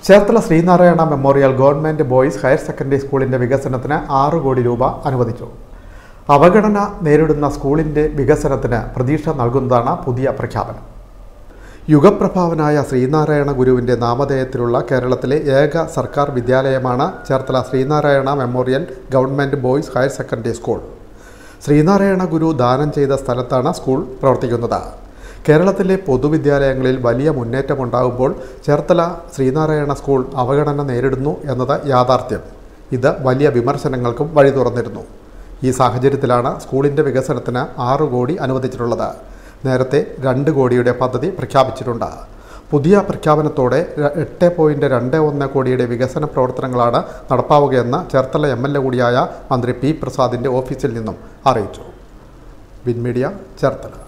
Cherthala Sreenarayana memorial government boys higher secondary സ്കൂളിന്റെ വികസനത്തിന് ആറ് കോടി രൂപ അനുവദിച്ചു അവഗണന നേരിടുന്ന സ്കൂളിന്റെ വികസനത്തിന് പ്രതീക്ഷ നൽകുന്നതാണ് പുതിയ പ്രഖ്യാപനം യുഗപ്രഭാവനായ ശ്രീനാരായണ ഗുരുവിന്റെ നാമധേയത്തിലുള്ള കേരളത്തിലെ ഏക സർക്കാർ വിദ്യാലയമാണ് Cherthala Sreenarayana memorial government boys higher secondary school Sreenarayana Guru ദാനം ചെയ്ത സ്ഥലത്താണ് സ്കൂൾ പ്രവർത്തിക്കുന്നത് കേരളത്തിലെ പൊതുവിദ്യാലയങ്ങളിൽ വലിയ മുന്നേറ്റമുണ്ടാകുമ്പോൾ ചേർത്തല ശ്രീനാരായണ സ്കൂൾ അവഗണന നേരിടുന്നു എന്നത് യാഥാർത്ഥ്യം ഇത് വലിയ വിമർശനങ്ങൾക്കും വഴി തുറന്നിരുന്നു ഈ സാഹചര്യത്തിലാണ് സ്കൂളിൻ്റെ വികസനത്തിന് ആറ് കോടി അനുവദിച്ചിട്ടുള്ളത് നേരത്തെ രണ്ട് കോടിയുടെ പദ്ധതി പ്രഖ്യാപിച്ചിട്ടുണ്ട് പുതിയ പ്രഖ്യാപനത്തോടെ ര- എട്ട് പോയിൻറ്റ് രണ്ട് ഒന്ന് കോടിയുടെ വികസന പ്രവർത്തനങ്ങളാണ് നടപ്പാവുകയെന്ന് ചേർത്തല എം എൽ എ കൂടിയായ മന്ത്രി പി പ്രസാദിൻ്റെ ഓഫീസിൽ നിന്നും അറിയിച്ചു വിൻ മീഡിയ ചേർത്തല